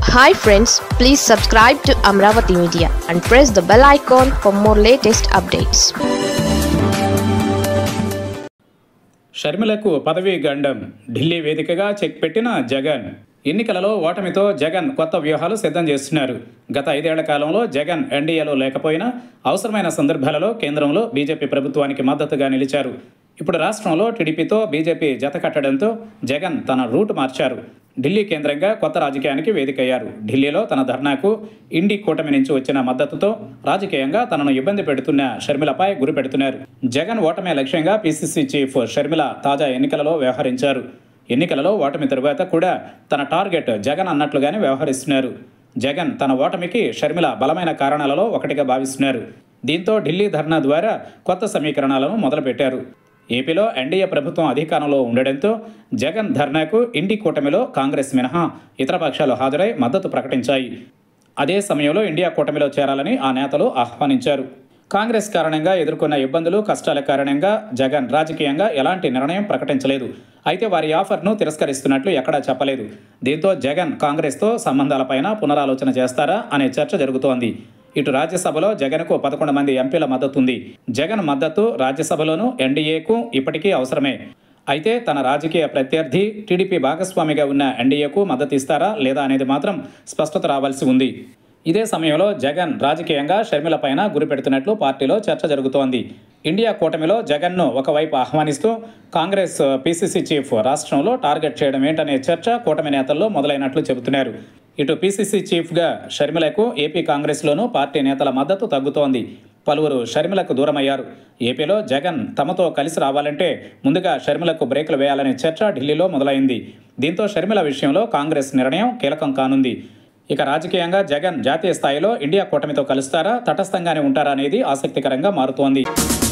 hi friends please subscribe to Amaravati media and press the bell icon for more latest updates షర్మిలకు పదవీ గండం ఢిల్లీ వేదికగా check పెట్టిన జగన్ ఎన్నికలలో ఓటమితో జగన్ కొత్త వ్యూహాలు సిద్ధం చేస్తున్నారు గత ఐదేళ్ల కాలంలో జగన్ ఎన్డీఏలో లేకపోయినా అవసరమైన సందర్భాలలో కేంద్రంలో బీజేపీ ప్రభుత్వానికి మద్దతుగా నిలిచారు ఇప్పుడు రాష్ట్రంలో టీడీపీతో బీజేపీ జత కట్టడంతో జగన్ తన రూట్ మార్చారు ఢిల్లీ కేంద్రంగా కొత్త రాజకీయానికి వేదికయ్యారు ఢిల్లీలో తన ధర్నాకు ఇండి కూటమి నుంచి వచ్చిన మద్దతుతో రాజకీయంగా తనను ఇబ్బంది పెడుతున్న షర్మిలపై గురి పెడుతున్నారు జగన్ ఓటమే లక్ష్యంగా పీసీసీ చీఫ్ షర్మిల తాజా ఎన్నికలలో వ్యవహరించారు ఎన్నికలలో ఓటమి తరువాత కూడా తన టార్గెట్ జగన్ అన్నట్లుగానే వ్యవహరిస్తున్నారు జగన్ తన ఓటమికి షర్మిల బలమైన కారణాలలో ఒకటిగా భావిస్తున్నారు దీంతో ఢిల్లీ ధర్నా ద్వారా కొత్త సమీకరణాలను మొదలుపెట్టారు ఏపీలో ఎన్డీఏ ప్రభుత్వం అధికారంలో ఉండడంతో జగన్ ధర్నాకు ఇండి కూటమిలో కాంగ్రెస్ మినహా ఇతర పక్షాలు హాజరై మద్దతు ప్రకటించాయి అదే సమయంలో ఇండియా కూటమిలో చేరాలని ఆ నేతలు ఆహ్వానించారు కాంగ్రెస్ కారణంగా ఎదుర్కొన్న ఇబ్బందులు కష్టాల కారణంగా జగన్ రాజకీయంగా ఎలాంటి నిర్ణయం ప్రకటించలేదు అయితే వారి ఆఫర్ను తిరస్కరిస్తున్నట్లు ఎక్కడా చెప్పలేదు దీంతో జగన్ కాంగ్రెస్తో సంబంధాలపైన పునరాలోచన చేస్తారా అనే చర్చ జరుగుతోంది ఇటు రాజ్యసభలో జగన్కు పదకొండు మంది ఎంపీల మద్దతు ఉంది జగన్ మద్దతు రాజ్యసభలోనూ ఎన్డీఏకు ఇప్పటికీ అవసరమే అయితే తన రాజకీయ ప్రత్యర్థి టీడీపీ భాగస్వామిగా ఉన్న ఎన్డీఏకు మద్దతు ఇస్తారా లేదా అనేది మాత్రం స్పష్టత రావాల్సి ఉంది ఇదే సమయంలో జగన్ రాజకీయంగా షర్మిల పైన గురిపెడుతున్నట్లు పార్టీలో చర్చ జరుగుతోంది ఇండియా కూటమిలో జగన్ను ఒకవైపు ఆహ్వానిస్తూ కాంగ్రెస్ పీసీసీ చీఫ్ రాష్ట్రంలో టార్గెట్ చేయడం ఏంటనే చర్చ కూటమి నేతల్లో మొదలైనట్లు చెబుతున్నారు ఇటు పీసీసీ చీఫ్గా షర్మిలకు ఏపీ కాంగ్రెస్లోనూ పార్టీ నేతల మద్దతు తగ్గుతోంది పలువురు షర్మిలకు దూరమయ్యారు ఏపీలో జగన్ తమతో కలిసి రావాలంటే ముందుగా షర్మిలకు బ్రేకులు వేయాలనే చర్చ ఢిల్లీలో మొదలైంది దీంతో షర్మిల విషయంలో కాంగ్రెస్ నిర్ణయం కీలకం కానుంది ఇక రాజకీయంగా జగన్ జాతీయ స్థాయిలో ఇండియా కూటమితో కలుస్తారా తటస్థంగానే ఉంటారా అనేది ఆసక్తికరంగా మారుతోంది